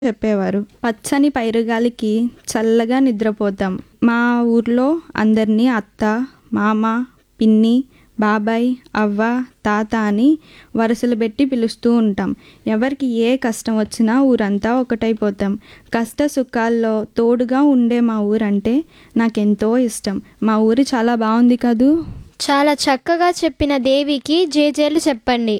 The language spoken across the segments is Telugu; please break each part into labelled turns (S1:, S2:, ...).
S1: చెప్పేవారు పచ్చని పైరుగాలికి చల్లగా నిద్రపోతాం మా ఊర్లో అందరినీ అత్త మామ పిన్ని బాబాయ్ అవ్వ తాత అని వరుసలు పెట్టి పిలుస్తూ ఉంటాం ఎవరికి ఏ కష్టం వచ్చినా ఊరంతా ఒకటైపోతాం కష్ట సుఖాల్లో తోడుగా ఉండే మా ఊరంటే నాకెంతో ఇష్టం మా ఊరు చాలా బాగుంది కదూ
S2: చాలా చక్కగా చెప్పిన దేవికి జేజేలు చెప్పండి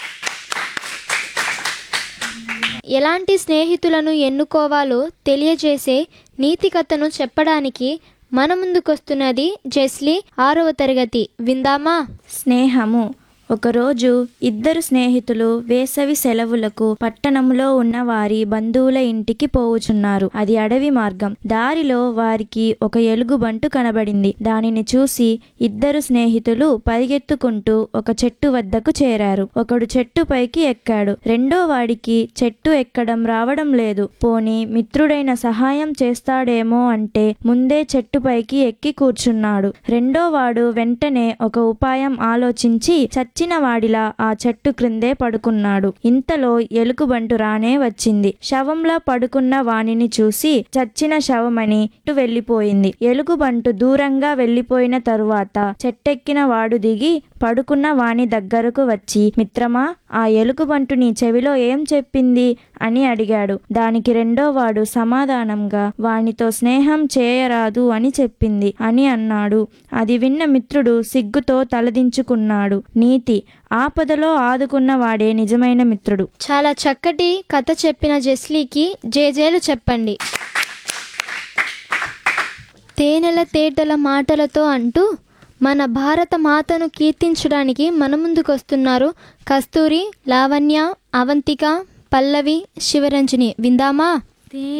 S2: ఎలాంటి స్నేహితులను ఎన్నుకోవాలో తెలియజేసే నీతి కథను చెప్పడానికి మన ముందుకొస్తున్నది జెస్లీ ఆరవ తరగతి విందామా
S3: స్నేహము ఒకరోజు ఇద్దరు స్నేహితులు వేసవి సెలవులకు పట్టణంలో ఉన్న వారి బంధువుల ఇంటికి పోవుచున్నారు అది అడవి మార్గం దారిలో వారికి ఒక ఎలుగుబంటు కనబడింది దానిని చూసి ఇద్దరు స్నేహితులు పరిగెత్తుకుంటూ ఒక చెట్టు వద్దకు చేరారు ఒకడు చెట్టు పైకి ఎక్కాడు రెండో వాడికి చెట్టు ఎక్కడం రావడం లేదు పోని మిత్రుడైన సహాయం చేస్తాడేమో అంటే ముందే చెట్టు పైకి ఎక్కి కూర్చున్నాడు రెండో వాడు వెంటనే ఒక ఉపాయం ఆలోచించి చచ్చిన వాడిలా ఆ చెట్టు క్రిందే పడుకున్నాడు ఇంతలో ఎలుగుబంటు రానే వచ్చింది శవంలా పడుకున్న వానిని చూసి చచ్చిన శవమని ఇటు వెళ్ళిపోయింది ఎలుగుబంటు దూరంగా వెళ్ళిపోయిన తరువాత చెట్టెక్కిన వాడు దిగి పడుకున్న వాని దగ్గరకు వచ్చి మిత్రమా ఆ ఎలుగుబంటు నీ చెవిలో ఏం చెప్పింది అని అడిగాడు దానికి రెండో వాడు సమాధానంగా వానితో స్నేహం చేయరాదు అని చెప్పింది అని అన్నాడు అది విన్న మిత్రుడు సిగ్గుతో తలదించుకున్నాడు నీతి ఆపదలో ఆదుకున్న వాడే నిజమైన మిత్రుడు
S2: చాలా చక్కటి కథ చెప్పిన జెస్లీకి జేజేలు చెప్పండి తేనెల తేటల మాటలతో అంటూ మన భారత మాతను కీర్తించడానికి మన ముందుకొస్తున్నారు కస్తూరి లావణ్య అవంతిక పల్లవి శివరంజని విందామా